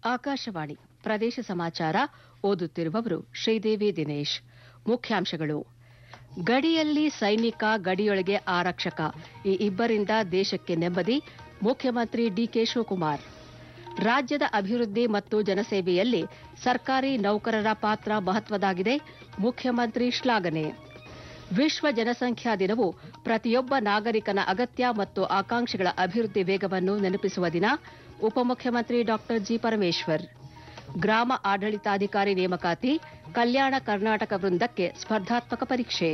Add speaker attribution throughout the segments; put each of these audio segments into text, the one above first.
Speaker 1: ಆಕಾಶವಾಣಿ ಪ್ರದೇಶ ಸಮಾಚಾರ ಓದುತ್ತಿರುವವರು ಶ್ರೀದೇವಿ ದಿನೇಶ್ ಮುಖ್ಯಾಂಶಗಳು ಗಡಿಯಲ್ಲಿ ಸೈನಿಕ ಗಡಿಯೊಳಗೆ ಆರಕ್ಷಕ ಈ ಇಬ್ಬರಿಂದ ದೇಶಕ್ಕೆ ನೆಮ್ಮದಿ ಮುಖ್ಯಮಂತ್ರಿ ಡಿಕೆ ಶಿವಕುಮಾರ್ ರಾಜ್ಯದ ಅಭಿವೃದ್ಧಿ ಮತ್ತು ಜನಸೇವೆಯಲ್ಲಿ ಸರ್ಕಾರಿ ನೌಕರರ ಪಾತ್ರ ಮಹತ್ವದಾಗಿದೆ ಮುಖ್ಯಮಂತ್ರಿ ಶ್ಲಾಘನೆ ವಿಶ್ವ ಜನಸಂಖ್ಯಾ ದಿನವು ಪ್ರತಿಯೊಬ್ಬ ನಾಗರಿಕನ ಅಗತ್ಯ ಮತ್ತು ಆಕಾಂಕ್ಷೆಗಳ ಅಭಿವೃದ್ಧಿ ವೇಗವನ್ನು ನೆನಪಿಸುವ ದಿನ ಉಪಮುಖ್ಯಮಂತ್ರಿ ಡಾ ಜಿ ಪರಮೇಶ್ವರ್ ಗ್ರಾಮ ಆಡಳಿತಾಧಿಕಾರಿ ನೇಮಕಾತಿ ಕಲ್ಯಾಣ ಕರ್ನಾಟಕ ವೃಂದಕ್ಕೆ ಸ್ಪರ್ಧಾತ್ಮಕ ಪರೀಕ್ಷೆ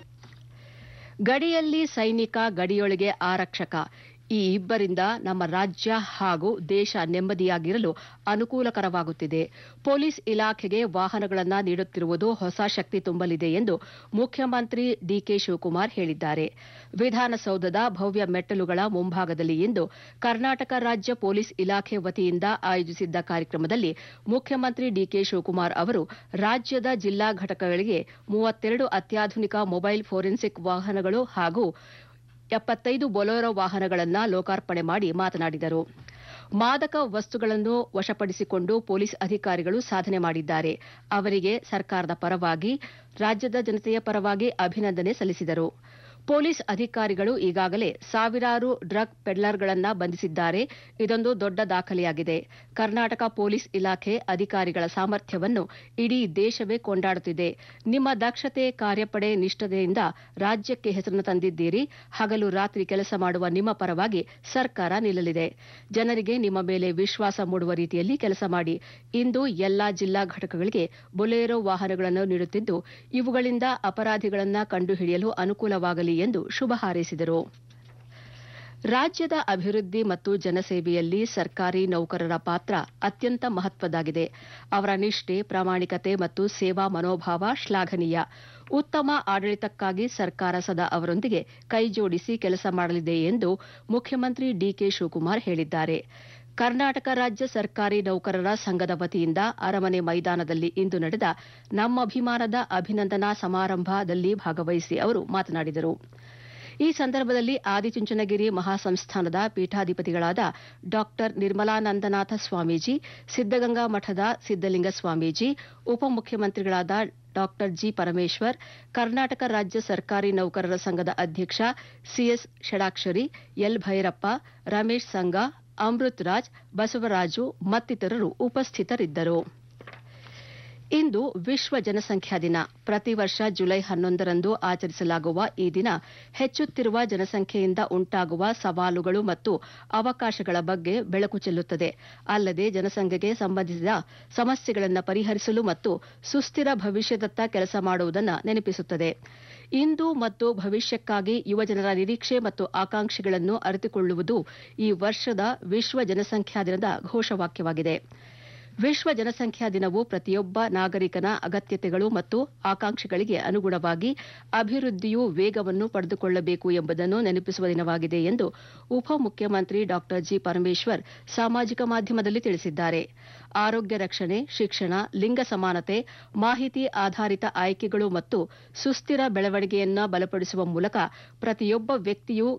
Speaker 1: ಗಡಿಯಲ್ಲಿ ಸೈನಿಕ ಗಡಿಯೊಳಗೆ ಆರಕ್ಷಕ ಈ ಇಬ್ಬರಿಂದ ನಮ್ಮ ರಾಜ್ಯ ಹಾಗೂ ದೇಶ ನೆಮ್ಮದಿಯಾಗಿರಲು ಅನುಕೂಲಕರವಾಗುತ್ತಿದೆ ಪೊಲೀಸ್ ಇಲಾಖೆಗೆ ವಾಹನಗಳನ್ನು ನೀಡುತ್ತಿರುವುದು ಹೊಸ ಶಕ್ತಿ ತುಂಬಲಿದೆ ಎಂದು ಮುಖ್ಯಮಂತ್ರಿ ಡಿಕೆ ಶಿವಕುಮಾರ್ ಹೇಳಿದ್ದಾರೆ ವಿಧಾನಸೌಧದ ಭವ್ಯ ಮೆಟ್ಟಲುಗಳ ಮುಂಭಾಗದಲ್ಲಿ ಇಂದು ಕರ್ನಾಟಕ ರಾಜ್ಯ ಪೊಲೀಸ್ ಇಲಾಖೆ ವತಿಯಿಂದ ಆಯೋಜಿಸಿದ್ದ ಕಾರ್ಯಕ್ರಮದಲ್ಲಿ ಮುಖ್ಯಮಂತ್ರಿ ಡಿಕೆ ಶಿವಕುಮಾರ್ ಅವರು ರಾಜ್ಯದ ಜಿಲ್ಲಾ ಘಟಕಗಳಿಗೆ ಮೂವತ್ತೆರಡು ಅತ್ಯಾಧುನಿಕ ಮೊಬೈಲ್ ಫೋರೆನ್ಸಿಕ್ ವಾಹನಗಳು ಹಾಗೂ ಎಪ್ಪತ್ತೈದು ಬೊಲೊರೋ ವಾಹನಗಳನ್ನು ಲೋಕಾರ್ಪಣೆ ಮಾಡಿ ಮಾತನಾಡಿದರು ಮಾದಕ ವಸ್ತುಗಳನ್ನು ವಶಪಡಿಸಿಕೊಂಡು ಪೊಲೀಸ್ ಅಧಿಕಾರಿಗಳು ಸಾಧನೆ ಮಾಡಿದ್ದಾರೆ ಅವರಿಗೆ ಸರ್ಕಾರದ ಪರವಾಗಿ ರಾಜ್ಯದ ಜನತೆಯ ಪರವಾಗಿ ಅಭಿನಂದನೆ ಸಲ್ಲಿಸಿದರು ಪೊಲೀಸ್ ಅಧಿಕಾರಿಗಳು ಈಗಾಗಲೇ ಸಾವಿರಾರು ಡ್ರಗ್ ಪೆಡ್ಲರ್ಗಳನ್ನು ಬಂಧಿಸಿದ್ದಾರೆ ಇದೊಂದು ದೊಡ್ಡ ದಾಖಲೆಯಾಗಿದೆ ಕರ್ನಾಟಕ ಪೊಲೀಸ್ ಇಲಾಖೆ ಅಧಿಕಾರಿಗಳ ಸಾಮರ್ಥ್ಯವನ್ನು ಇಡೀ ದೇಶವೇ ಕೊಂಡಾಡುತ್ತಿದೆ ನಿಮ್ಮ ದಕ್ಷತೆ ಕಾರ್ಯಪಡೆ ನಿಷ್ಠತೆಯಿಂದ ರಾಜ್ಯಕ್ಕೆ ಹೆಸರನ್ನು ತಂದಿದ್ದೀರಿ ಹಗಲು ರಾತ್ರಿ ಕೆಲಸ ಮಾಡುವ ನಿಮ್ಮ ಪರವಾಗಿ ಸರ್ಕಾರ ನಿಲ್ಲಲಿದೆ ಜನರಿಗೆ ನಿಮ್ಮ ಮೇಲೆ ವಿಶ್ವಾಸ ಮೂಡುವ ರೀತಿಯಲ್ಲಿ ಕೆಲಸ ಮಾಡಿ ಇಂದು ಎಲ್ಲಾ ಜಿಲ್ಲಾ ಘಟಕಗಳಿಗೆ ಬೊಲೇರೋ ವಾಹನಗಳನ್ನು ನೀಡುತ್ತಿದ್ದು ಇವುಗಳಿಂದ ಅಪರಾಧಿಗಳನ್ನು ಕಂಡುಹಿಡಿಯಲು ಅನುಕೂಲವಾಗಲಿ ಎಂದು ಶುಭ ಹಾರೈಸಿದರು ರಾಜ್ಯದ ಅಭಿವೃದ್ಧಿ ಮತ್ತು ಜನಸೇವೆಯಲ್ಲಿ ಸರ್ಕಾರಿ ನೌಕರರ ಪಾತ್ರ ಅತ್ಯಂತ ಮಹತ್ವದಾಗಿದೆ ಅವರ ನಿಷ್ಠೆ ಪ್ರಾಮಾಣಿಕತೆ ಮತ್ತು ಸೇವಾ ಮನೋಭಾವ ಶ್ಲಾಘನೀಯ ಉತ್ತಮ ಆಡಳಿತಕ್ಕಾಗಿ ಸರ್ಕಾರ ಸದಾ ಅವರೊಂದಿಗೆ ಕೈಜೋಡಿಸಿ ಕೆಲಸ ಮಾಡಲಿದೆ ಎಂದು ಮುಖ್ಯಮಂತ್ರಿ ಡಿಕೆ ಶಿವಕುಮಾರ್ ಹೇಳಿದ್ದಾರೆ ಕರ್ನಾಟಕ ರಾಜ್ಯ ಸರ್ಕಾರಿ ನೌಕರರ ಸಂಘದ ವತಿಯಿಂದ ಅರಮನೆ ಮೈದಾನದಲ್ಲಿ ಇಂದು ನಡೆದ ನಮ್ಮಭಿಮಾನದ ಅಭಿನಂದನಾ ಸಮಾರಂಭದಲ್ಲಿ ಭಾಗವಹಿಸಿ ಅವರು ಮಾತನಾಡಿದರು ಈ ಸಂದರ್ಭದಲ್ಲಿ ಆದಿಚುಂಚನಗಿರಿ ಮಹಾಸಂಸ್ಥಾನದ ಪೀಠಾಧಿಪತಿಗಳಾದ ಡಾ ನಿರ್ಮಲಾನಂದನಾಥ ಸ್ವಾಮೀಜಿ ಸಿದ್ದಗಂಗಾ ಮಠದ ಸಿದ್ದಲಿಂಗ ಸ್ವಾಮೀಜಿ ಉಪಮುಖ್ಯಮಂತ್ರಿಗಳಾದ ಡಾ ಜಿ ಪರಮೇಶ್ವರ್ ಕರ್ನಾಟಕ ರಾಜ್ಯ ಸರ್ಕಾರಿ ನೌಕರರ ಸಂಘದ ಅಧ್ಯಕ್ಷ ಸಿಎಸ್ ಷಡಾಕ್ಷರಿ ಎಲ್ ಭೈರಪ್ಪ ರಮೇಶ್ ಸಂಗ ಅಮೃತ್ ರಾಜ್ ಬಸವರಾಜು ಮತ್ತಿತರರು ಉಪಸ್ಥಿತರಿದ್ದರು ಇಂದು ವಿಶ್ವ ಜನಸಂಖ್ಯಾ ದಿನ ಪ್ರತಿ ವರ್ಷ ಜುಲೈ ಹನ್ನೊಂದರಂದು ಆಚರಿಸಲಾಗುವ ಈ ದಿನ ಹೆಚ್ಚುತ್ತಿರುವ ಜನಸಂಖ್ಯೆಯಿಂದ ಉಂಟಾಗುವ ಸವಾಲುಗಳು ಮತ್ತು ಅವಕಾಶಗಳ ಬಗ್ಗೆ ಬೆಳಕು ಚೆಲ್ಲುತ್ತದೆ ಅಲ್ಲದೆ ಜನಸಂಖ್ಯೆಗೆ ಸಂಬಂಧಿಸಿದ ಸಮಸ್ಯೆಗಳನ್ನು ಪರಿಹರಿಸಲು ಮತ್ತು ಸುಸ್ಥಿರ ಭವಿಷ್ಯದತ್ತ ಕೆಲಸ ಮಾಡುವುದನ್ನು ನೆನಪಿಸುತ್ತದೆ ಇಂದು ಮತ್ತು ಭವಿಷ್ಯಕ್ಕಾಗಿ ಯುವಜನರ ನಿರೀಕ್ಷೆ ಮತ್ತು ಆಕಾಂಕ್ಷೆಗಳನ್ನು ಅರಿತುಕೊಳ್ಳುವುದು ಈ ವರ್ಷದ ವಿಶ್ವ ಜನಸಂಖ್ಯಾ ದಿನದ ಘೋಷವಾಕ್ಯವಾಗಿದೆ ವಿಶ್ವ ಜನಸಂಖ್ಯಾ ದಿನವು ಪ್ರತಿಯೊಬ್ಬ ನಾಗರಿಕನ ಅಗತ್ಯತೆಗಳು ಮತ್ತು ಆಕಾಂಕ್ಷೆಗಳಿಗೆ ಅನುಗುಣವಾಗಿ ಅಭಿವೃದ್ಧಿಯು ವೇಗವನ್ನು ಪಡೆದುಕೊಳ್ಳಬೇಕು ಎಂಬುದನ್ನು ನೆನಪಿಸುವ ದಿನವಾಗಿದೆ ಎಂದು ಉಪಮುಖ್ಯಮಂತ್ರಿ ಡಾ ಜಿ ಪರಮೇಶ್ವರ್ ಸಾಮಾಜಿಕ ಮಾಧ್ಯಮದಲ್ಲಿ ತಿಳಿಸಿದ್ದಾರೆ ಆರೋಗ್ಯ ರಕ್ಷಣೆ ಶಿಕ್ಷಣ ಲಿಂಗ ಸಮಾನತೆ ಮಾಹಿತಿ ಆಧಾರಿತ ಆಯ್ಕೆಗಳು ಮತ್ತು ಸುಸ್ಥಿರ ಬೆಳವಣಿಗೆಯನ್ನು ಬಲಪಡಿಸುವ ಮೂಲಕ ಪ್ರತಿಯೊಬ್ಬ ವ್ಯಕ್ತಿಯೂ